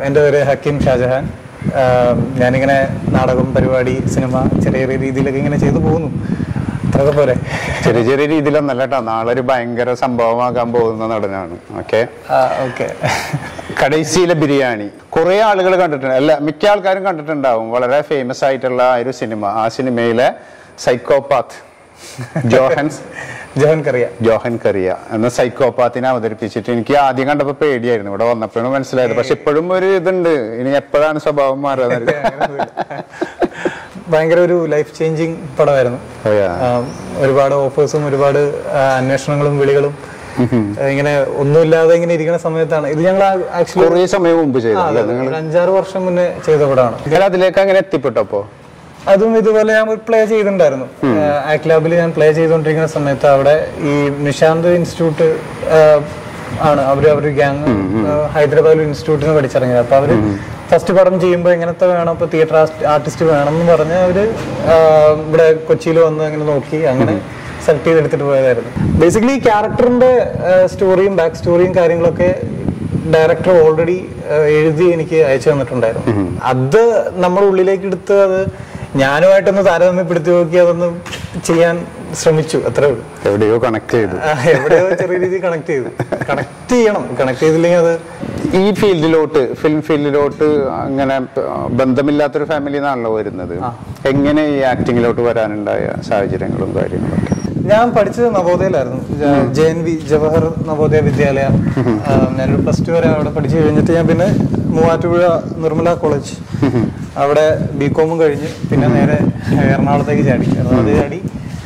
എൻ്റെ പേര് ഹക്കീം ഷാജഹാൻ ആഹ് ഞാനിങ്ങനെ നാടകം പരിപാടി സിനിമ ചെറിയ ചെറിയ രീതിയിലൊക്കെ ഇങ്ങനെ ചെയ്തു പോകുന്നു അത്രയൊക്കെ പോരെ ചെറിയ ചെറിയ രീതിയിലൊന്നല്ല കേട്ടോ നാളെ ഒരു ഭയങ്കര സംഭവമാകാൻ പോകുന്ന നടനാണ് ഓക്കെ ഓക്കെ കടൈസിയിലെ ബിരിയാണി കുറെ ആളുകൾ കണ്ടിട്ടുണ്ട് അല്ല മിക്ക ആൾക്കാരും കണ്ടിട്ടുണ്ടാവും വളരെ ഫേമസ് ആയിട്ടുള്ള ആ ഒരു സിനിമ ആ സിനിമയിലെ psychopath Johans Johan Kariya Johan Kariya എന്ന സൈക്കോപാത്തിനെ അവതരിപ്പിച്ചിട്ട് എനിക്ക് ആദ്യം കണ്ടപ്പോ പേടിയായിരുന്നു ഇവിടെ വന്നപ്പോഴാണ് മനസ്സിലായത് പക്ഷെ ഇപ്പോഴും ഒരു ഇതുണ്ട് ഇനി എപ്പോഴാണ് സ്വഭാവം മാറുക ഭയങ്കര ഒരു ലൈഫ് ചേഞ്ചിങ് പടമായിരുന്നു Oh, yeah. ആഹ് ഒരുപാട് ഓഫേഴ്സും ഒരുപാട് ആഹ് അന്വേഷണങ്ങളും വിളികളും ഇങ്ങനെ ഒന്നുമില്ലാതെ ഇങ്ങനെ ഇരിക്കുന്ന സമയത്താണ് ഇത് ഞങ്ങൾ ആക്ച്വലി കുറേ സമയം മുമ്പ് ചെയ്തല്ലേ നിങ്ങൾ അഞ്ചാറ് വർഷം മുന്നേ ചെയ്ത പടമാണ് നിങ്ങൾ അതിലേക്ക് അങ്ങനെ എത്തിപ്പെട്ടപ്പോ അതും ഇതുപോലെ ഞാൻ പ്ലേ ചെയ്തിട്ടുണ്ടായിരുന്നു ആക്ട് ലാബിൽ ഞാൻ പ്ലേ ചെയ്തുകൊണ്ടിരിക്കുന്ന സമയത്ത് അവിടെ ഈ നിഷാന്ത് ഇൻസ്റ്റിറ്റ്യൂട്ട് ആണ് അവര് അവര് ഗ്യാങ് ഹൈദരാബാദ് ഇൻസ്റ്റിറ്റ്യൂട്ടിൽ നിന്ന് പഠിച്ചിറങ്ങിയത് അപ്പൊ അവര് ഫസ്റ്റ് പടം ചെയ്യുമ്പോൾ എങ്ങനത്തെ വേണം ഇപ്പൊ തിയേറ്റർ ആർട്ടിസ്റ്റ് വേണം എന്ന് പറഞ്ഞ് അവര് ആ, ഇവിടെ കൊച്ചിയിൽ വന്ന് അങ്ങനെ നോക്കി അങ്ങനെ സെലക്ട് ചെയ്തെടുത്തിട്ട് പോയതായിരുന്നു ബേസിക്കലി ക്യാരക്ടറിന്റെ സ്റ്റോറിയും ബാക്ക് സ്റ്റോറിയും കാര്യങ്ങളൊക്കെ ഡയറക്ടർ ഓൾറെഡി എഴുതി എനിക്ക് അയച്ചു തന്നിട്ടുണ്ടായിരുന്നു അത് നമ്മുടെ ഉള്ളിലേക്ക് എടുത്ത് അത് ഞാനുമായിട്ടൊന്ന് താരതമ്യപ്പെടുത്തി നോക്കി അതൊന്ന് ചെയ്യാൻ ശ്രമിച്ചു അത്രേ ഉള്ളൂ എവിടെയോ കണക്ട് ചെയ്തു ആ, എവിടെയോ ചെറിയ രീതിയിൽ കണക്ട് ചെയ്തു കണക്ട് ചെയ്യണം കണക്ട് ചെയ്തില്ലെങ്കിൽ അത് ഈ ഫീൽഡിലോട്ട് ഫിലിം ഫീൽഡിലോട്ട് അങ്ങനെ ആ, ബന്ധമില്ലാത്തൊരു ഫാമിലി നിന്നാണല്ലോ വരുന്നത് എങ്ങനെ ഈ ആക്ടിങ്ങിലോട്ട് വരാനുണ്ടായ സാഹചര്യങ്ങളും കാര്യങ്ങളൊക്കെ ഞാൻ പഠിച്ചത് നവോദയയിലായിരുന്നു J N V Jawahar Navodaya Vidyalaya ആ, ഞാനൊരു പ്ലസ് ടു വരെ അവിടെ പഠിച്ചു കഴിഞ്ഞിട്ട് ഞാൻ പിന്നെ മൂവാറ്റുപുഴ നിർമ്മല കോളേജ് അവിടെ ബി കോമും കഴിഞ്ഞ് പിന്നെ നേരെ എറണാകുളത്തേക്ക് ചാടി എറണാകുളത്ത് ചാടി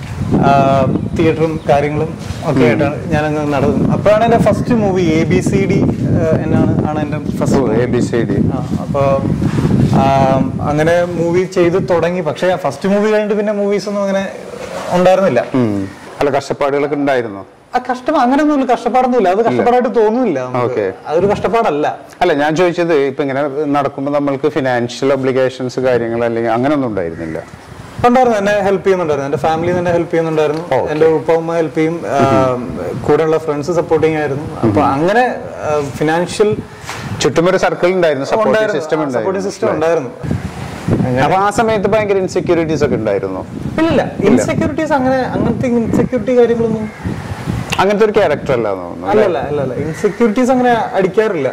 തിയേറ്ററും കാര്യങ്ങളും ഒക്കെ ആയിട്ടാണ് ഞാനങ്ങ് നടന്നു അപ്പോഴാണ് എൻ്റെ first movie A B C D എന്നാണ് ആണ് എൻ്റെ first A B C D ആ, അപ്പൊ ആ, അങ്ങനെ മൂവി ചെയ്ത് തുടങ്ങി പക്ഷെ ഫസ്റ്റ് മൂവി കഴിഞ്ഞിട്ട് പിന്നെ മൂവീസ് ഒന്നും അങ്ങനെ ഉണ്ടായിരുന്നില്ല അല്ല കഷ്ടപ്പാടുകളൊക്കെ ഉണ്ടായിരുന്നോ ആ കഷ്ടം അങ്ങനെയൊന്നുമില്ല കഷ്ടപ്പാടൊന്നുമില്ല അത് കഷ്ടപ്പാടായിട്ട് തോന്നുന്നില്ല നമുക്ക്. Okay. അതൊരു കഷ്ടപ്പാടല്ല അല്ല ഞാൻ ചോദിച്ചത് ഇപ്പൊ ഇങ്ങനെ നടക്കുമ്പോൾ നമ്മൾക്ക് ഫിനാൻഷ്യൽ ഒബ്ലിഗേഷൻസ് കാര്യങ്ങൾ അല്ലെങ്കിൽ അങ്ങനെയൊന്നും ഉണ്ടായിരുന്നില്ല ഉണ്ടായിരുന്നു എന്നെ ഹെൽപ്പ് ചെയ്യുന്നുണ്ടായിരുന്നു എന്റെ ഫാമിലി തന്നെ ഹെൽപ്പ് ചെയ്യുന്നുണ്ടായിരുന്നു എന്റെ ഉപ്പ ഉമ്മ ഹെൽപ്പ് ചെയ്യും ആ, കൂടെയുള്ള ഫ്രണ്ട്സ് സപ്പോർട്ടിങ് ആയിരുന്നു അപ്പൊ അങ്ങനെ ഫിനാൻഷ്യൽ ചുറ്റും ഒരു സർക്കിൾ ഉണ്ടായിരുന്നു സപ്പോർട്ട് സിസ്റ്റം സപ്പോർട്ടിംഗ് സിസ്റ്റം ഉണ്ടായിരുന്നു ഉണ്ടായിരുന്നു അപ്പൊ ആ സമയത്ത് ഭയങ്കര ഇൻസെക്യൂരിറ്റീസ് ഒക്കെ ഉണ്ടായിരുന്നു ഇല്ലില്ല ഇൻസെക്യൂരിറ്റീസ് അങ്ങനെ അങ്ങനത്തെ ഇൻസെക്യൂരിറ്റി കാര്യങ്ങളൊന്നും അങ്ങനത്തെ ഒരു ക്യാരക്ടർ അല്ല തോന്നുന്നു അല്ലല്ല അല്ലല്ല ഇൻസെക്യൂരിറ്റീസ് അങ്ങനെ അടിക്കാറില്ല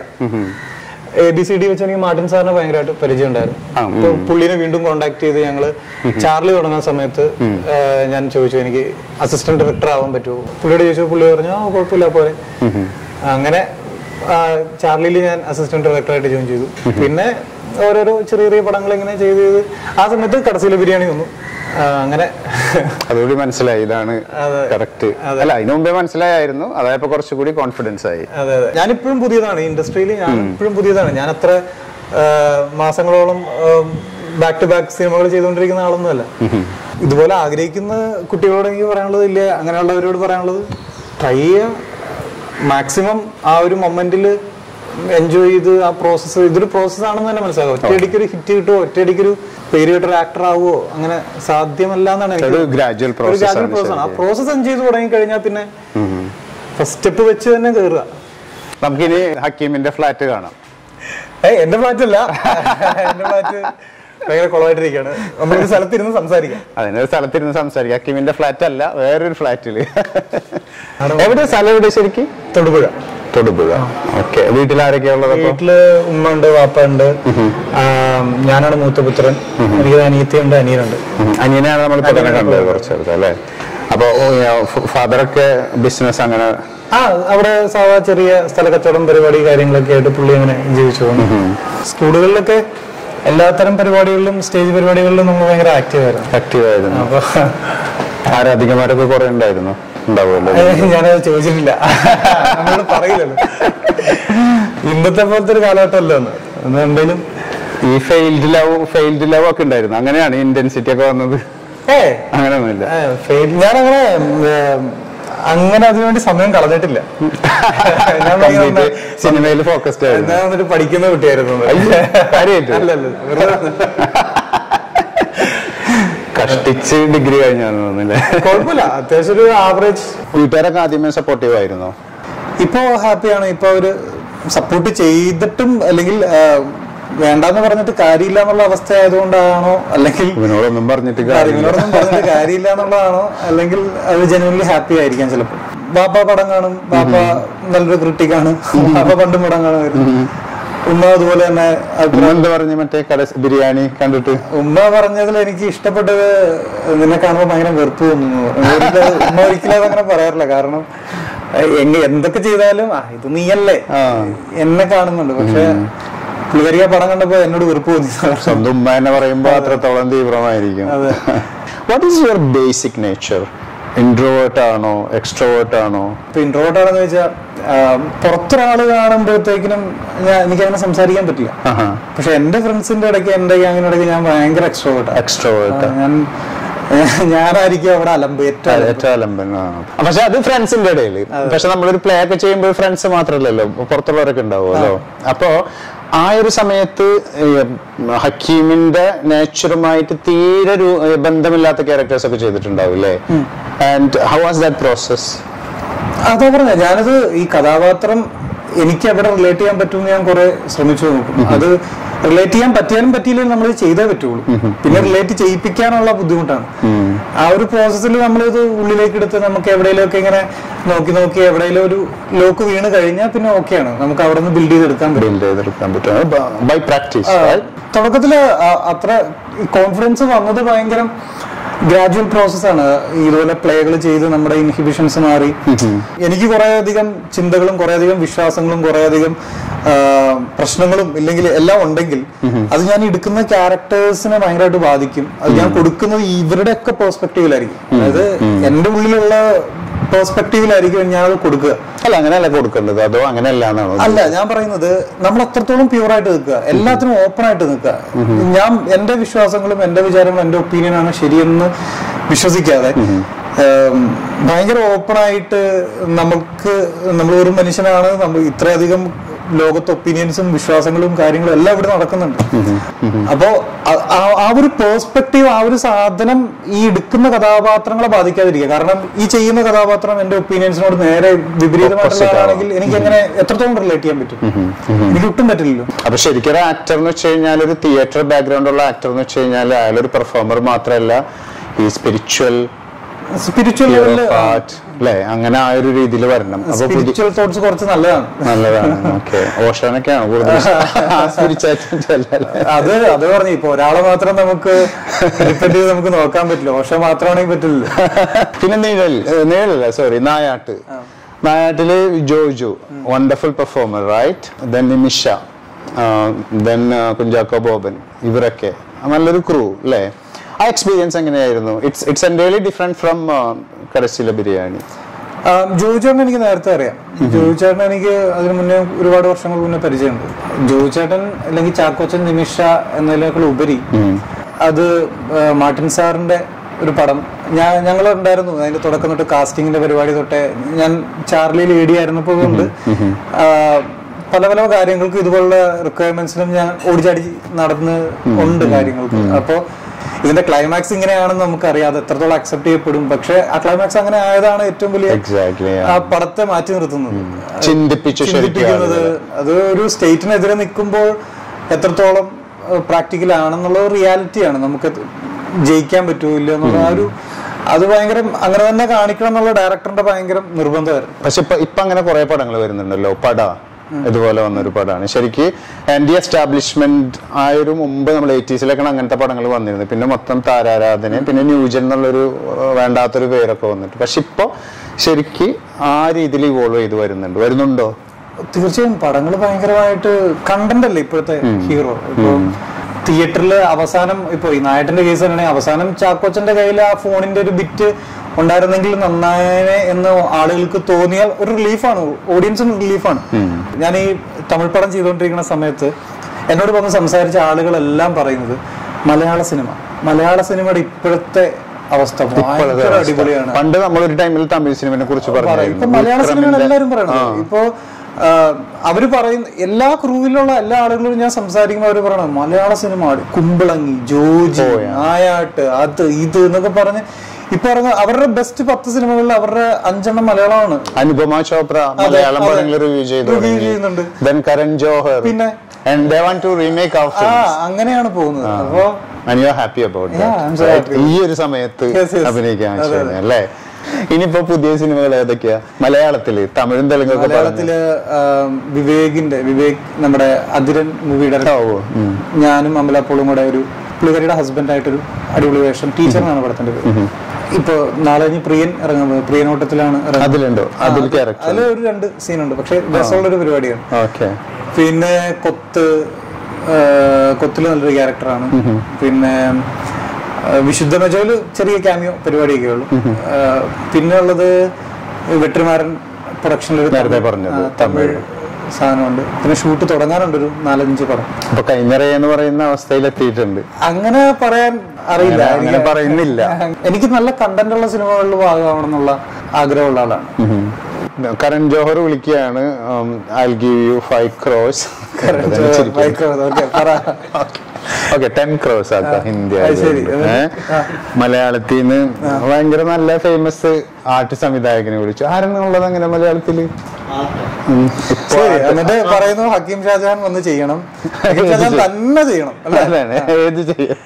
എ ബി സി ഡി വെച്ച് എനിക്ക് മാർട്ടിൻ സാറിനെ ഭയങ്കരമായിട്ട് പരിചയം ഉണ്ടായിരുന്നു ആ, അപ്പൊ പുള്ളിനെ വീണ്ടും കോണ്ടാക്ട് ചെയ്ത് ഞങ്ങള് ചാർലി തുടങ്ങുന്ന സമയത്ത് ആ, ഞാൻ ചോദിച്ചു എനിക്ക് അസിസ്റ്റന്റ് ഡയറക്ടർ ആവാൻ പറ്റുമോ പുള്ളിയോട് ചോദിച്ചു പുള്ളി പറഞ്ഞു ആ കുഴപ്പമില്ല പോരെ അങ്ങനെ ചാർലിയിൽ ഞാൻ അസിസ്റ്റന്റ് ഡയറക്ടറായിട്ട് ജോയിൻ ചെയ്തു പിന്നെ ഓരോരോ ചെറിയ ചെറിയ പടങ്ങൾ ഇങ്ങനെ ചെയ്ത് ചെയ്ത് ആ സമയത്ത് കടസിലെ ബിരിയാണി വന്നു ആ, അങ്ങനെ അതുകൂടി മനസ്സിലായി ഇതാണ് അതെ. കറക്റ്റ് അല്ല അതിനു മുമ്പേ മനസ്സിലായായിരുന്നു അതായപ്പോ കുറച്ചുകൂടി കോൺഫിഡൻസ് ആയി അതെ അതെ ഞാനിപ്പോഴും പുതിയതാണ് ഇൻഡസ്ട്രിയിൽ ഞാൻ ഇപ്പോഴും പുതിയതാണ് ഞാൻ അത്ര ആ, മാസങ്ങളോളം ബാക്ക് ടു ബാക്ക് സിനിമകൾ ചെയ്തുകൊണ്ടിരിക്കുന്ന ആളൊന്നുമല്ല ഇതുപോലെ ആഗ്രഹിക്കുന്ന കുട്ടികളോട് എനിക്ക് പറയാനുള്ളത് ഇല്ല അങ്ങനെയുള്ളവരോട് പറയാനുള്ളത് ട്രൈ ചെയ്യുക മാക്സിമം ആ ഒരു മൊമെന്റിൽ എൻജോയ് ചെയ്ത് ആ പ്രോസസ്സ് ഇതൊരു പ്രോസസ് ആണെന്ന് തന്നെ മനസ്സിലാക്കുക ഒറ്റയടിക്ക് ഒരു ഹിറ്റ് കിട്ടുമോ ഒറ്റയടിക്ക് ഒരു പേര് കേട്ടൊരു ആക്ടർ ആവുമോ അങ്ങനെ സാധ്യമല്ല എന്നാണ് എനിക്ക് ഒരു ഗ്രാജുവൽ ഒരു പ്രോസസ് ഗ്രാജുവൽ ആണ് പ്രോസസ് ആണ് ആ പ്രോസസ് എൻജോയ് ചെയ്ത് തുടങ്ങി കഴിഞ്ഞാൽ പിന്നെ ഫസ്റ്റ് സ്റ്റെപ്പ് വെച്ച് തന്നെ കയറുക നമുക്കിനി ഹക്കീമിന്റെ ഫ്ലാറ്റ് കാണാം ഏയ് എന്റെ ഫ്ലാറ്റ് അല്ല എന്റെ ഫ്ലാറ്റ് ഭയങ്കര കുളമായിട്ടിരിക്കുകയാണ് നമ്മളൊരു സ്ഥലത്തിരുന്ന് സംസാരിക്കാം അതിനൊരു സ്ഥലത്തിരുന്ന് സംസാരിക്കാം ഹക്കീമിന്റെ ഫ്ലാറ്റ് അല്ല വേറൊരു ഫ്ലാറ്റില് എവിടെ സ്ഥലം എവിടെ ശരിക്കും തൊടുപുഴ തൊടുപുഴ ഓക്കെ വീട്ടിൽ ആരൊക്കെയാ ഉള്ളത് അപ്പൊ വീട്ടില് ഉമ്മ ഉണ്ട് വാപ്പ ഉണ്ട് ഞാനാണ് മൂത്ത പുത്രൻ എനിക്ക് അനിയത്തിയുണ്ട് അനിയനുണ്ട് ഉം. അനിയനെയാണ് നമ്മൾ ഇപ്പൊ തന്നെ കണ്ടത് കുറച്ചെടുത്ത് അല്ലേ അപ്പൊ ഫാദറൊക്കെ ബിസിനസ് അങ്ങനെ ആ അവിടെ സാധാ ചെറിയ സ്ഥല കച്ചവടം പരിപാടി കാര്യങ്ങളൊക്കെ ആയിട്ട് പുള്ളി അങ്ങനെ ജീവിച്ചു പോകുന്നു സ്കൂളുകളിലൊക്കെ എല്ലാത്തരം പരിപാടികളിലും സ്റ്റേജ് പരിപാടികളിലും നമ്മൾ ഭയങ്കര ആക്റ്റീവ് ആയിരുന്നു ആക്റ്റീവ് ആയിരുന്നു അപ്പൊ ആരാധികമാരൊക്കെ കുറെ ഉണ്ടായിരുന്നു ഉണ്ടാവുമല്ലോ ഏ, ഞാനത് ചോദിച്ചിട്ടില്ല നമ്മള് പറയില്ലല്ലോ ഇന്നത്തെ പോലത്തെ ഒരു കാലഘട്ടമല്ലോ ഒന്ന് എന്തെങ്കിലും ഈ ഫെയിൽഡ് ലവ് ഫെയിൽഡ് ലവ് ഒക്കെ ഉണ്ടായിരുന്നു അങ്ങനെയാണ് ഇന്റൻസിറ്റി ഒക്കെ വന്നത് ഏ അങ്ങനെയൊന്നുമില്ല ഞാനങ്ങനെ അങ്ങനെ അതിനുവേണ്ടി സമയം കളഞ്ഞിട്ടില്ല ഞാൻ ഭയങ്കര നന്നായി- സിനിമയിൽ ഫോക്കസ്ഡ് ആയിരുന്നു ഞാൻ വന്നിട്ട് പഠിക്കുന്ന കുട്ടിയായിരുന്നു അയ്യോ, കാര്യമായിട്ട്? അല്ലല്ല വെറുതെ കഷ്ടിച്ച് ഡിഗ്രി കഴിഞ്ഞാന്ന് തോന്നുന്നില്ലേ കുഴപ്പമില്ല അത്യാവശ്യം ഒരു ആവറേജ് വീട്ടുകാരൊക്കെ ആദ്യമേ സപ്പോർട്ടീവ് ആയിരുന്നോ ഇപ്പോ ഹാപ്പിയാണ് ഇപ്പൊ അവര് സപ്പോർട്ട് ചെയ്തിട്ടും അല്ലെങ്കിൽ ആ, വേണ്ടാന്ന് പറഞ്ഞിട്ട് കാര്യമില്ല എന്നുള്ള അവസ്ഥ ആയതുകൊണ്ടാണോ അല്ലെങ്കിൽ ഇവനോടൊന്നും പറഞ്ഞിട്ട് കാര്യമില്ല ഇവനോടൊന്നും പറഞ്ഞിട്ട് കാര്യമില്ല എന്നുള്ളതാണോ അല്ലെങ്കിൽ അത് ജനുവൻലി ഹാപ്പി ആയിരിക്കാം ചിലപ്പോൾ ബാപ്പ പടം കാണും ബാപ്പ നല്ലൊരു ക്രിട്ടിക്കാണ് ബാപ്പ പണ്ടും പടം കാണുമായിരുന്നു ഉമ്മ അതുപോലെ തന്നെ അഭിപ്രായം ഉമ്മ എന്താ പറഞ്ഞു മറ്റേ കട ബിരിയാണി കണ്ടിട്ട് ഉമ്മ പറഞ്ഞതിൽ എനിക്ക് ഇഷ്ടപ്പെട്ടത് നിന്നെ കാണുമ്പോൾ ഭയങ്കര വെറുപ്പ് തോന്നുന്നു ഒരിക്കലും ഉമ്മ ഒരിക്കലും അതങ്ങനെ പറയാറില്ല കാരണം എ- എങ്ങ എന്തൊക്കെ ചെയ്താലും ആ ഇത് നീയല്ലേ ആ. എന്നെ കാണുന്നുണ്ട് പക്ഷെ പുള്ളിക്കരിക പടം കണ്ടപ്പോ എന്നോട് വെറുപ്പ് തോന്നി സ്വന്തം ഉമ്മ എന്ന് പറയുമ്പോൾ അത്രത്തോളം തീവ്രമായിരിക്കും അതെ. What is your basic nature introvert ആണോ എക്സ്ട്രോവേർട്ട് ആണോ ഇപ്പൊ ഇൻട്രോവേർട്ട് ആണെന്ന് വെച്ചാൽ പുറത്തൊരാള് കാണുമ്പോഴത്തേക്കിനും ഞാൻ എനിക്ക് അങ്ങനെ സംസാരിക്കാൻ പറ്റില്ല പക്ഷെ എന്റെ ഫ്രണ്ട്സിന്റെ ഇടയ്ക്ക് എന്റെ ഗ്യാങ്ങിന്റെ ഇടയ്ക്ക് ഞാൻ ഭയങ്കര എക്സ്ട്രോവേർട്ട് എക്സ്ട്രോവേർട്ട് ഞാൻ ഞാനായിരിക്കും അവിടെ അലമ്പ് ഏറ്റവും അലമ്പ്. ഏറ്റവും അലമ്പൻ ആ. പക്ഷെ അത് ഫ്രണ്ട്സിന്റെ ഇടയിൽ പക്ഷെ നമ്മളൊരു പ്ലേ ഒക്കെ ചെയ്യുമ്പോൾ ഫ്രണ്ട്സ് മാത്രല്ലല്ലോ പുറത്തുള്ളവരൊക്കെ ഉണ്ടാവുമല്ലോ അപ്പോ ആ ഒരു സമയത്ത് ഏഹ്, ഹക്കീമിന്റെ നേച്ചറുമായിട്ട് തീരെ ഒരു ഏഹ്, ബന്ധമില്ലാത്ത ക്യാരക്ടേഴ്സ് ഒക്കെ ചെയ്തിട്ടുണ്ടാവും അല്ലേ and how was that process അതാ പറഞ്ഞ ഞാനത് ഈ കഥാപാത്രം എനിക്ക് അവിടെ റിലേറ്റ് ചെയ്യാൻ പറ്റുമെന്ന് ഞാൻ കുറെ ശ്രമിച്ചു നോക്കും അത് റിലേറ്റ് ചെയ്യാൻ പറ്റിയാലും പറ്റിയില്ലെങ്കിലും നമ്മൾ ചെയ്തേ പറ്റുള്ളൂ പിന്നെ റിലേറ്റ് ചെയ്യിപ്പിക്കാനുള്ള ബുദ്ധിമുട്ടാണ് ആ ഒരു പ്രോസസ്സിൽ നമ്മളിത് ഉള്ളിലേക്ക് എടുത്ത് നമുക്ക് എവിടെയെങ്കിലുമൊക്കെ ഇങ്ങനെ നോക്കി നോക്കി എവിടെയെങ്കിലും ഒരു ലോക്ക് വീണ് കഴിഞ്ഞാൽ പിന്നെ ഓക്കെയാണ് നമുക്ക് അവിടെ നിന്ന് ബിൽഡ് ചെയ്തെടുക്കാൻ പറ്റും ബിൽഡ് ചെയ്തെടുക്കാൻ പറ്റും ബൈ പ്രാക്ടീസ് തുടക്കത്തില് ആ- അത്ര കോൺഫിഡൻസ് വന്നത് ഭയങ്കര ഗ്രാജുവൽ പ്രോസസ്സാണ് ഇതുപോലെ പ്ലേകൾ ചെയ്ത് നമ്മുടെ ഇൻഹിബിഷൻസ് മാറി എനിക്ക് കുറെ അധികം ചിന്തകളും കുറെ അധികം വിശ്വാസങ്ങളും കുറെ അധികം ആ, പ്രശ്നങ്ങളും ഇല്ലെങ്കിൽ എല്ലാം ഉണ്ടെങ്കിൽ അത് ഞാൻ എടുക്കുന്ന ക്യാരക്ടേഴ്സിനെ ഭയങ്കരമായിട്ട് ബാധിക്കും അത് ഞാൻ കൊടുക്കുന്നത് ഇവരുടെ ഒക്കെ പേഴ്സ്പെക്റ്റീവിലായിരിക്കും അതായത് എന്റെ ഉള്ളിലുള്ള പേഴ്സ്പെക്റ്റീവിലായിരിക്കും ഞാനത് കൊടുക്കുക അല്ല അങ്ങനെയല്ല കൊടുക്കേണ്ടത് അതോ അങ്ങനെയല്ല എന്നാണോ അല്ല ഞാൻ പറയുന്നത് നമ്മൾ അത്രത്തോളം പ്യൂർ ആയിട്ട് നിൽക്കുക എല്ലാത്തിനും ഓപ്പൺ ആയിട്ട് നിൽക്കുക ഞാൻ എന്റെ വിശ്വാസങ്ങളും എന്റെ വിചാരങ്ങളും എന്റെ ഒപ്പീനിയനാണ് ശരിയെന്ന് വിശ്വസിക്കാതെ ഏം, ഭയങ്കര ഓപ്പൺ ആയിട്ട് നമുക്ക് നമ്മൾ ഒരു മനുഷ്യനാണ് നമ്മൾ ഇത്രയധികം ലോകത്ത് ഒപ്പീനിയൻസും വിശ്വാസങ്ങളും കാര്യങ്ങളും എല്ലാം ഇവിടെ നടക്കുന്നുണ്ട് അപ്പോ ആ- ആ- ആ ഒരു പേഴ്സ്പെക്റ്റീവ് ആ ഒരു സാധനം ഈ എടുക്കുന്ന കഥാപാത്രങ്ങളെ ബാധിക്കാതിരിക്കുക കാരണം ഈ ചെയ്യുന്ന കഥാപാത്രം എന്റെ ഒപ്പീനിയൻസിനോട് നേരെ വിപരീതമായിട്ടുള്ള Opposite ആളാണെങ്കിൽ എനിക്ക് എങ്ങനെ എത്രത്തോളം റിലേറ്റ് ചെയ്യാൻ പറ്റും എനിക്ക് ഒട്ടും പറ്റില്ലല്ലോ അപ്പൊ ശരിക്കും ഒരു ആക്ടർ എന്ന് വെച്ച് കഴിഞ്ഞാൽ ഒരു തിയേറ്റർ ബാക്ക്ഗ്രൗണ്ട് ഉള്ള ആക്ടർ എന്ന് വെച്ച് കഴിഞ്ഞാൽ അയാളൊരു പെർഫോമർ മാത്രമല്ല ഈ സ്പിരിച്വൽ സ്പിരിച്വൽ ലെവലില് ആർട്ട് അല്ലെ അങ്ങനെ ആ ഒരു രീതിയിൽ വരണം അപ്പൊ പുതിയ സ്പിരിച്വൽ തോട്ട്സ് കുറച്ച് നല്ലതാണ് നല്ലതാണ് ഓക്കെ ഓഷാനൊക്കെയാണ് കൂടുതൽ സ്പിരിച്വാലിറ്റി അത് അത് പറഞ്ഞു ഇപ്പൊ ഒരാളെ മാത്രം നമുക്ക് ഡിപ്പെൻഡ് ചെയ്ത് നമുക്ക് നോക്കാൻ പറ്റില്ല പക്ഷെ മാത്രമാണെങ്കിൽ പറ്റില്ല പിന്നെ നിഴൽ ഏഹ് നിഴലല്ല സോറി നായാട്ട് നായാട്ടില് Joju wonderful performer right then Nimisha then Kunchacko Boban ഇവരൊക്കെ നല്ലൊരു ക്രൂ അല്ലേ ആ എക്സ്പീരിയൻസ് എങ്ങനെയായിരുന്നു it's it's entirely different from കരച്ചില ബിരിയാണി ജോയി ചേട്ടൻ എനിക്ക് നേരത്തെ അറിയാം ജോയി ചേട്ടൻ എനിക്ക് അതിന് മുന്നേ ഒരുപാട് വർഷങ്ങൾ മുന്നേ പരിചയമുണ്ട് ജോയി ചേട്ടൻ അല്ലെങ്കിൽ ചാക്കോച്ചൻ നിമിഷ എന്നതിനേക്കാൾ ഉപരി അത് ആ, മാർട്ടിൻ സാറിന്റെ ഒരു പടം ഞാൻ ഞങ്ങൾ ഉണ്ടായിരുന്നു അതിന്റെ തുടക്കം തൊട്ട് കാസ്റ്റിംഗിന്റെ പരിപാടി തൊട്ടേ ഞാൻ ചാർലിയിൽ എ ഡി ആയിരുന്നപ്പോൾ കൊണ്ട് ആ, പല പല കാര്യങ്ങൾക്ക് ഇതുപോലുള്ള റിക്വയർമെന്റ്സിലും ഞാൻ ഓടിച്ചാടി നടന്ന് ഉണ്ട് കാര്യങ്ങൾക്ക് അപ്പോ ഇതിന്റെ ക്ലൈമാക്സ് ഇങ്ങനെയാണെന്ന് നമുക്കറിയാം അത് എത്രത്തോളം അക്സെപ്റ്റ് ചെയ്യപ്പെടും പക്ഷെ ആ ക്ലൈമാക്സ് അങ്ങനെ ആയതാണ് ഏറ്റവും വലിയ എക്സാക്ട്ലി ആ പടത്തെ മാറ്റി നിർത്തുന്നത് ചിന്തിപ്പിച്ച് ശരിക്കും ചിന്തിപ്പിക്കുന്നത് അത് ഒരു സ്റ്റേറ്റിനെതിരെ നിൽക്കുമ്പോൾ എത്രത്തോളം പ്രാക്ടിക്കൽ ആണെന്നുള്ള റിയാലിറ്റിയാണ് നമുക്ക് ജയിക്കാൻ പറ്റുമോ ഇല്ല എന്നുള്ള ആ ഒരു അത് ഭയങ്കര അങ്ങനെ തന്നെ കാണിക്കണം എന്നുള്ള ഡയറക്ടറിന്റെ ഭയങ്കര നിർബന്ധമായിരുന്നു പക്ഷെ ഇപ്പൊ ഇപ്പൊ അങ്ങനെ കുറെ പടങ്ങൾ വരുന്നുണ്ടല്ലോ പട ഇതുപോലെ വന്നൊരു പടമാണ് ശരിക്ക് ആന്റി എസ്റ്റാബ്ലിഷ്മെന്റ് ആ ഒരു മുമ്പ് നമ്മൾ എയ്റ്റീസിലൊക്കെയാണ് അങ്ങനത്തെ പടങ്ങൾ വന്നിരുന്നത് പിന്നെ മൊത്തം താരാരാധന പിന്നെ ന്യൂജൻ എന്നുള്ളൊരു ഏഹ്, വേണ്ടാത്തൊരു പേരൊക്കെ വന്നിട്ട് പക്ഷെ ഇപ്പൊ ശരിക്ക് ആ രീതിയിൽ ഇവോൾവ് ചെയ്ത് വരുന്നുണ്ട് വരുന്നുണ്ടോ തീർച്ചയായും പടങ്ങൾ ഭയങ്കരമായിട്ട് കണ്ടന്റ് അല്ലേ ഇപ്പോഴത്തെ ഹീറോ ഇപ്പൊ തിയേറ്ററിൽ അവസാനം ഇപ്പൊ ഈ നായട്ടന്റെ കേസ് തന്നെയാണെങ്കിൽ അവസാനം ചാക്കോച്ചന്റെ കയ്യിൽ ആ ഫോണിന്റെ ഒരു ബിറ്റ് ഉണ്ടായിരുന്നെങ്കിൽ നന്നായനെ എന്ന് ആളുകൾക്ക് തോന്നിയാൽ ഒരു റിലീഫാണ് ഓഡിയൻസിന് റിലീഫാണ് ഞാൻ ഈ തമിഴ് പടം ചെയ്തുകൊണ്ടിരിക്കുന്ന സമയത്ത് എന്നോട് വന്ന് സംസാരിച്ച ആളുകളെല്ലാം പറയുന്നത് മലയാള സിനിമ മലയാള സിനിമയുടെ ഇപ്പോഴത്തെ അവസ്ഥ ഭയങ്കര അടിപൊളിയാണ് പണ്ട് നമ്മളൊരു ടൈമിൽ തമിഴ് സിനിമയെ കുറിച്ച് പറയും. ഇപ്പൊ മലയാള സിനിമയാണ് എല്ലാവരും പറയുന്നത് ഇപ്പൊ ആഹ് അവര് പറയുന്ന എല്ലാ ക്രൂവിലുള്ള എല്ലാ ആളുകളോടും ഞാൻ സംസാരിക്കുമ്പോൾ അവര് പറയണം മലയാള സിനിമ കുമ്പളങ്ങി ജോജി നായാട്ട് അത് ഇത് എന്നൊക്കെ പറഞ്ഞ് ഇപ്പൊ ഇറങ്ങുന്ന അവരുടെ ബെസ്റ്റ് പത്ത് സിനിമകളിൽ അവരുടെ അഞ്ചെണ്ണം മലയാളമാണ് അനുപമ ചോപ്ര മലയാളം അതെ. പടങ്ങൾ റിവ്യൂ ചെയ്തു Review ചെയ്യുന്നുണ്ട്. ദെൻ കരൺ ജോഹർ പിന്നെ and they want to remake our ആ films അങ്ങനെയാണ് പോകുന്നത് അപ്പോ and you are happy about Yeah, I'm that so right? happy. ഈ ഒരു സമയത്ത് Yes, yes. അഭിനയിക്കാൻ അതെ, വെച്ചത് അല്ലേ ഇനിയിപ്പോ പുതിയ സിനിമകൾ ഏതൊക്കെയാ മലയാളത്തില് തമിഴും തെലുങ്കൊക്കെ പറഞ്ഞു മലയാളത്തില് ആം, വിവേകിന്റെ വിവേക് നമ്മുടെ അതിരൻ മൂവിയുടെ ഓ ഉം. ഞാനും അമലപ്പോളും കൂടെ ഒരു പുള്ളിക്കാരിയുടെ ഹസ്ബൻഡായിട്ടൊരു അടിപൊളി വേഷം ടീച്ചർ എന്നാണ് പടത്തിന്റെ പേര് ഇപ്പൊ നാളെ കഴിഞ്ഞ് പ്രിയൻ ഇറങ്ങുന്നത് പ്രിയനോട്ടത്തിലാണ് ഇറങ്ങുന്നത് അതിലുണ്ടോ അതിൽ ക്യാരക്ടർ അതിൽ ഒരു രണ്ട് സീനുണ്ട് പക്ഷെ രസമുള്ള ഒരു പരിപാടിയാണ് ഓക്കെ പിന്നെ പിന്നെ കൊത്ത് ആ, കൊത്തില് നല്ലൊരു ക്യാരക്ടറാണ് പിന്നെ ആ, വിശുദ്ധ മെജോയില് ചെറിയ ക്യാമിയോ പരിപാടിയൊക്കെ ഉള്ളു ആ, പിന്നെ ഉള്ളത് വെട്ടിമാരൻ പ്രൊഡക്ഷനിലൊരു നേരത്തെ പറഞ്ഞത്, തമിഴ് സാധനമുണ്ട് പിന്നെ ഷൂട്ട് തുടങ്ങാനുണ്ട് ഒരു നാലഞ്ച് പടം അപ്പൊ കൈഞ്ഞറ എന്ന് പറയുന്ന അവസ്ഥയിൽ എത്തിയിട്ടുണ്ട് അങ്ങനെ പറയാൻ അറിയില്ല അങ്ങനെ- അങ്ങനെ എനിക്ക് പറയുന്നില്ല. എനിക്ക് നല്ല കണ്ടന്റ് ഉള്ള സിനിമകളിൽ ഭാഗമാവണം എന്നുള്ള ആഗ്രഹമുള്ള ആളാണ് കരൺ ജോഹർ വിളിക്കുകയാണ് I give you five cross okay പറ ഓക്കെ ടെൻ ക്രോസ് ആട്ടോ ഹിന്ദി അത് ശരി. ആയതുകൊണ്ട്. ഏ? മലയാളത്തിൽ നിന്ന് ഭയങ്കര നല്ല ഫേമസ് ആർട്ട് സംവിധായകനെ വിളിച്ചു ആരെന്നുള്ളത് അങ്ങനെ മലയാളത്തില് ഉം. ഇപ്പൊ ശരി എന്നിട്ട് പറയുന്നു ഹക്കീം ഷാജഹാൻ വന്ന് ചെയ്യണം ഹക്കീം ഷാജഹാൻ തന്നെ ചെയ്യണം അല്ലേ അതാണ് ഏത് ചെയ്യാം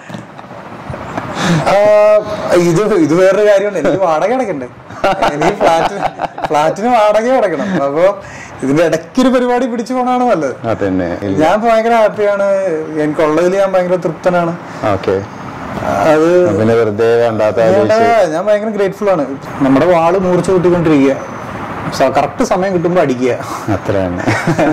ആ, ഇത് ഇത് വേറൊരു കാര്യമുണ്ട് എനിക്ക് വാടക അടക്കണ്ടേ എനിക്ക് ഫ്ലാറ്റിന് ഫ്ലാറ്റിന് വാടക അടക്കണം അപ്പൊ ഇതിന്റെ ഇടയ്ക്കൊരു പരിപാടി പിടിച്ചു പോകണമാണ് നല്ലത് അതന്നെ ഞാൻ ഭയങ്കര ഹാപ്പിയാണ് എനിക്കുള്ളതിൽ ഞാൻ ഭയങ്കര തൃപ്തനാണ് ഓക്കെ അത് പിന്നെ വെറുതെ വേണ്ടാത്ത അതുകൊണ്ട് ആലോചിച്ച് ഞാൻ ഭയങ്കര ഗ്രേറ്റ്ഫുൾ ആണ് നമ്മുടെ വാള് മൂർച്ച കൂട്ടിക്കൊണ്ടിരിക്കുക കറക്റ്റ് സമയം കിട്ടുമ്പോൾ അടിക്കുക അത്ര തന്നെ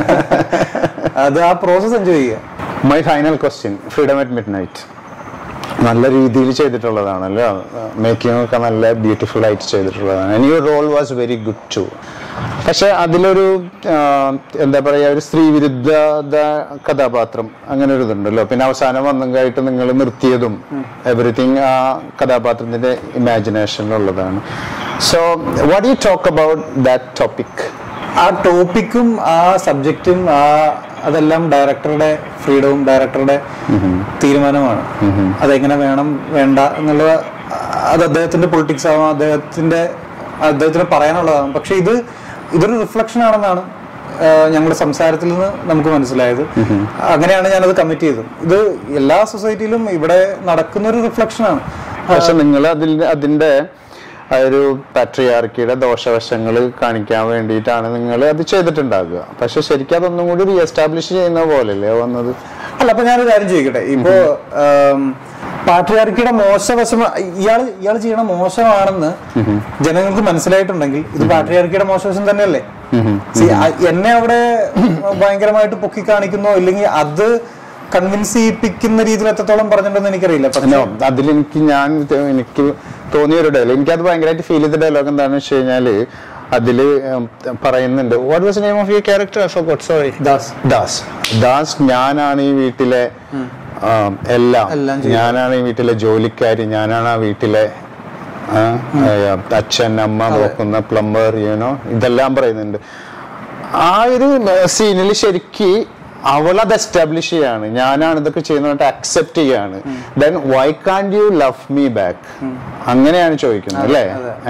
അത് ആ പ്രോസസ് എൻജോയ് ചെയ്യുക my final question freedom at midnight നല്ല രീതിയിൽ ചെയ്തിട്ടുള്ളതാണല്ലോ മേക്കിംഗ് ഒക്കെ നല്ല ബ്യൂട്ടിഫുൾ ആയിട്ട് ചെയ്തിട്ടുള്ളതാണ് and your role was very good too പക്ഷെ അതിലൊരു ആ, എന്താ പറയാ ഒരു സ്ത്രീ വിരുദ്ധ കഥാപാത്രം അങ്ങനെ ഒരു ഇതുണ്ടല്ലോ പിന്നെ അവസാനം വന്നതായിട്ട് നിങ്ങൾ നിർത്തിയതും എവറിത്തിങ് ആ കഥാപാത്രത്തിന്റെ ഇമാജിനേഷനിലുള്ളതാണ് so what you talk about that topic ആ ടോപ്പിക്കും ആ സബ്ജക്റ്റും ആ അതെല്ലാം ഡയറക്ടറുടെ ഫ്രീഡവും ഡയറക്ടറുടെ തീരുമാനമാണ് അതെങ്ങനെ വേണം വേണ്ട എന്നുള്ളത് അത് അദ്ദേഹത്തിന്റെ പൊളിറ്റിക്സ് ആവാം അദ്ദേഹത്തിന്റെ അദ്ദേഹത്തിന് പറയാനുള്ളതാകും പക്ഷെ ഇത് ഇതൊരു റിഫ്ലക്ഷൻ ആണെന്നാണ് ആ, ഞങ്ങളുടെ സംസാരത്തിൽ നിന്ന് നമുക്ക് മനസ്സിലായത് അങ്ങനെയാണ് ഞാനത് കമ്മിറ്റ് ചെയ്തത് ഇത് എല്ലാ സൊസൈറ്റിയിലും ഇവിടെ നടക്കുന്ന ഒരു റിഫ്ലക്ഷൻ ആണ് പക്ഷെ നിങ്ങൾ അതിൽ അതിന്റെ ആ ഒരു പാട്രിയാർക്കിയുടെ ദോഷവശങ്ങൾ കാണിക്കാൻ വേണ്ടിയിട്ടാണ് നിങ്ങൾ അത് ചെയ്തിട്ടുണ്ടാകുക പക്ഷെ ശരിക്കും അതൊന്നും കൂടി റീഎസ്റ്റാബ്ലിഷ് ചെയ്യുന്ന പോലെയല്ലേ വന്നത് അല്ല അപ്പൊ ഞാനൊരു കാര്യം ചോദിക്കട്ടെ ഇപ്പോ പാട്രിയാർക്കിയുടെ മോശവശം ഇയാൾ ഇയാൾ ചെയ്യണ മോശമാണെന്ന് ജനങ്ങൾക്ക് മനസ്സിലായിട്ടുണ്ടെങ്കിൽ ഇത് പാട്രിയാർക്കിയുടെ മോശവശം തന്നെയല്ലേ See, ആ- എന്നെ അവിടെ ഭയങ്കരമായിട്ട് പൊക്കി കാണിക്കുന്നോ ഇല്ലെങ്കിൽ അത് കൺവിൻസ് ചെയ്യിപ്പിക്കുന്ന രീതിയിൽ എത്രത്തോളം പറഞ്ഞിട്ടുണ്ടെന്ന് എനിക്കറിയില്ല പക്ഷെ No, അതിലെനിക്ക് ഞാൻ ഇത് എനിക്ക് തോന്നിയ ഒരു ഡയലോഗ് എനിക്കത് ഭയങ്കരമായിട്ട് ഫീൽ ചെയ്ത ഡയലോഗ് എന്താണെന്ന് വെച്ച് കഴിഞ്ഞാല് അതില് ഉം, പറയുന്നുണ്ട് what was name of your character for sorry Das Das Das ഞാനാണ് ഈ വീട്ടിലെ ആം, എല്ലാം എല്ലാം ഞാനാണ് ഈ വീട്ടിലെ ജോലിക്കാരി ഞാനാണ് ആ വീട്ടിലെ ആ, ആ, അച്ഛൻ അമ്മ നോക്കുന്ന പ്ലംബർ യൂനോ ഇതെല്ലാം പറയുന്നുണ്ട് ആ ഒരു സീനിൽ ശരിക്ക് അവൾ അത് എസ്റ്റാബ്ലിഷ് ചെയ്യാണ് ഞാനാണ് ഇതൊക്കെ ചെയ്യുന്നതായിട്ട് അക്സെപ്റ്റ് ചെയ്യാണ് then why can you love me back അങ്ങനെയാണ് ചോദിക്കുന്നത് അല്ലേ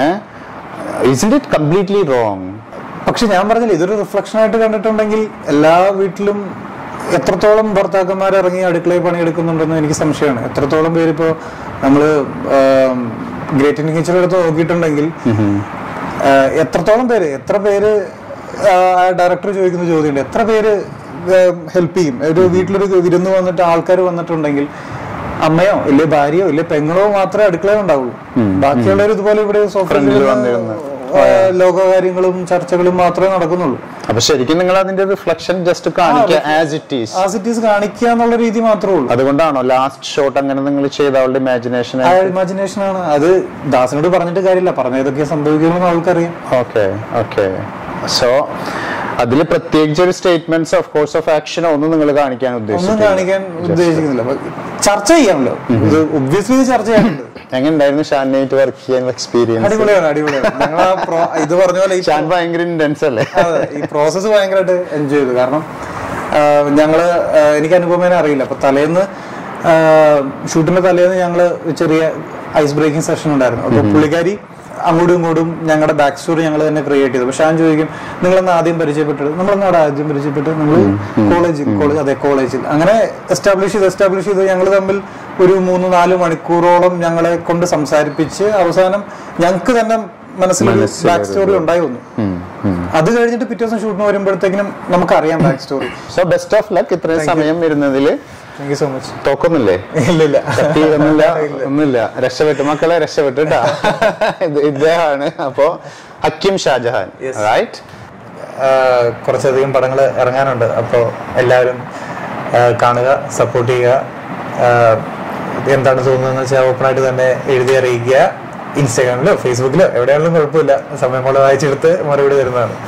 ഇസ് ഇറ്റ് കംപ്ലീറ്റ്ലി റോങ് പക്ഷെ ഞാൻ പറഞ്ഞില്ല ഇതൊരു റിഫ്ലക്ഷൻ ആയിട്ട് കണ്ടിട്ടുണ്ടെങ്കിൽ എല്ലാ വീട്ടിലും എത്രത്തോളം ഭർത്താക്കന്മാർ ഇറങ്ങി അടുക്കളയിൽ പണിയെടുക്കുന്നുണ്ടെന്ന് എനിക്ക് സംശയമാണ് എത്രത്തോളം പേര് ഇപ്പോൾ നമ്മള് ഗ്രേറ്റ് ഇന്ത്യൻ കിച്ചൺ എടുത്ത് നോക്കിയിട്ടുണ്ടെങ്കിൽ ആ, എത്രത്തോളം പേര് എത്ര പേര് ഡയറക്ടർ ചോദിക്കുന്ന ചോദ്യമുണ്ട് എത്ര പേര് ഹെൽപ്പ് ചെയ്യും ഒരു വീട്ടിലൊരു വിരുന്ന് വന്നിട്ട് ആൾക്കാർ വന്നിട്ടുണ്ടെങ്കിൽ അമ്മയോ ഇല്ലേ ഭാര്യയോ ഇല്ലേ പെങ്ങളോ മാത്രമേ അടുക്കളയിൽ ഉണ്ടാവുള്ളൂ ബാക്കിയുള്ളവർ ഇതുപോലെ ഇവിടെ സോഫയിൽ വന്നിരുന്ന്. ലോകകാര്യങ്ങളും ചർച്ചകളും മാത്രമേ നടക്കുന്നുള്ളൂ അപ്പൊ ശരിക്കും നിങ്ങൾ അതിന്റെ റിഫ്ലക്ഷൻ ജസ്റ്റ് കാണിക്കുക ആസ് ഇറ്റ് ഈസ് ആ സിറ്റീസ് കാണിക്കുക എന്നുള്ള രീതി മാത്രമേ ഉള്ളൂ അതുകൊണ്ടാണോ ലാസ്റ്റ് ഷോട്ട് അങ്ങനെ നിങ്ങൾ ചെയ്ത അവളുടെ ഇമാജിനേഷൻ ആ ഇമാജിനേഷൻ ആണ് അത് ദാസിനോട് പറഞ്ഞിട്ട് കാര്യമില്ല പറഞ്ഞ ഏതൊക്കെ സംഭവിക്കുമെന്ന് അവൾക്കറിയാം ഓക്കെ ഓക്കെ സോ അതിൽ പ്രത്യേകിച്ച് ഒരു statements of course of action ഒന്നും നിങ്ങൾ കാണിക്കാൻ ഒന്നും ഉദ്ദേശിച്ചു കാണിക്കാൻ ഉദ്ദേശിക്കുന്നില്ല അപ്പൊ ചർച്ച ചെയ്യാമല്ലോ ഇത് ഒബ്വിയസ്ലി ചർച്ച ചെയ്യാനുണ്ട് എങ്ങനെ ഉണ്ടായിരുന്നു ഷാനായിട്ട് വർക്ക് ചെയ്യാൻ എക്സ്പീരിയൻസ് അടിപൊളിയാണ് അടിപൊളിയാണ് ഞങ്ങൾ ആ pro- ഇത് പറഞ്ഞ പോലെ ഈ ഷാൻ ഭയങ്കര ഇന്റൻസ് അല്ലേ അതെ, ഈ പ്രോസസ്സ് ഭയങ്കരമായിട്ട് എൻജോയ് ചെയ്തു കാരണം ആ, ഞങ്ങള് ആ, എനിക്ക് അനുപമേനെ അറിയില്ല അപ്പൊ തലേന്ന് ഷൂട്ടിന്റെ തലേന്ന് ഞങ്ങള് ചെറിയ ഐസ് ബ്രേക്കിംഗ് സെഷൻ ഉണ്ടായിരുന്നു അപ്പൊ പുള്ളിക്കാരി അങ്ങോട്ടും ഇങ്ങോട്ടും ഞങ്ങളുടെ ബാക്ക് സ്റ്റോറി ഞങ്ങൾ തന്നെ ക്രിയേറ്റ് ചെയ്തു പക്ഷെ ഞാൻ ചോദിക്കും നിങ്ങളെന്ന് ആദ്യം പരിചയപ്പെട്ടത് നമ്മളെന്ന് അവിടെ ആദ്യം പരിചയപ്പെട്ട് നമ്മൾ കോളേജിൽ കോളേജ് അതെ കോളേജിൽ അങ്ങനെ എസ്റ്റാബ്ലിഷ് ചെയ്ത് എസ്റ്റാബ്ലിഷ് ചെയ്ത് ഞങ്ങൾ തമ്മിൽ ഒരു മൂന്ന് നാല് മണിക്കൂറോളം ഞങ്ങളെ കൊണ്ട് സംസാരിപ്പിച്ച് അവസാനം ഞങ്ങൾക്ക് തന്നെ മനസ്സിൽ ബാക്ക് സ്റ്റോറി ഉണ്ടായി വന്നു അത് കഴിഞ്ഞിട്ട് പിറ്റേ ദിവസം ഷൂട്ടിന് വരുമ്പോഴത്തേക്കിനും നമുക്കറിയാം back story so best of luck ഇത്രയും സമയം ഇരുന്നതില് താങ്ക് യു സോ മച്ച് തോക്കൊന്നുമില്ലേ ഇല്ല ഇല്ല കത്തി ഒന്നുമില്ല ഒന്നുമില്ല രക്ഷപ്പെട്ടു മക്കളെ രക്ഷപ്പെട്ടു കേട്ടാ ഇത് ഇദ്ദേഹമാണ് അപ്പോ ഹക്കിം ഷാജഹാൻ റൈറ്റ് ആഹ് കുറച്ചധികം പടങ്ങൾ ഇറങ്ങാനുണ്ട് അപ്പോൾ എല്ലാവരും ആഹ് കാണുക സപ്പോർട്ട് ചെയ്യുക ആഹ് ഇത് എന്താണ് തോന്നുന്നതെന്ന് വെച്ചാൽ ഓപ്പണായിട്ട് തന്നെ എഴുതി അറിയിക്കുക ഇൻസ്റ്റാഗ്രാമിലോ ഫേസ്ബുക്കിലോ എവിടെയാണെങ്കിലും കുഴപ്പമില്ല സമയം പോലെ വായിച്ചെടുത്ത് മറുപടി തരുന്നതാണ്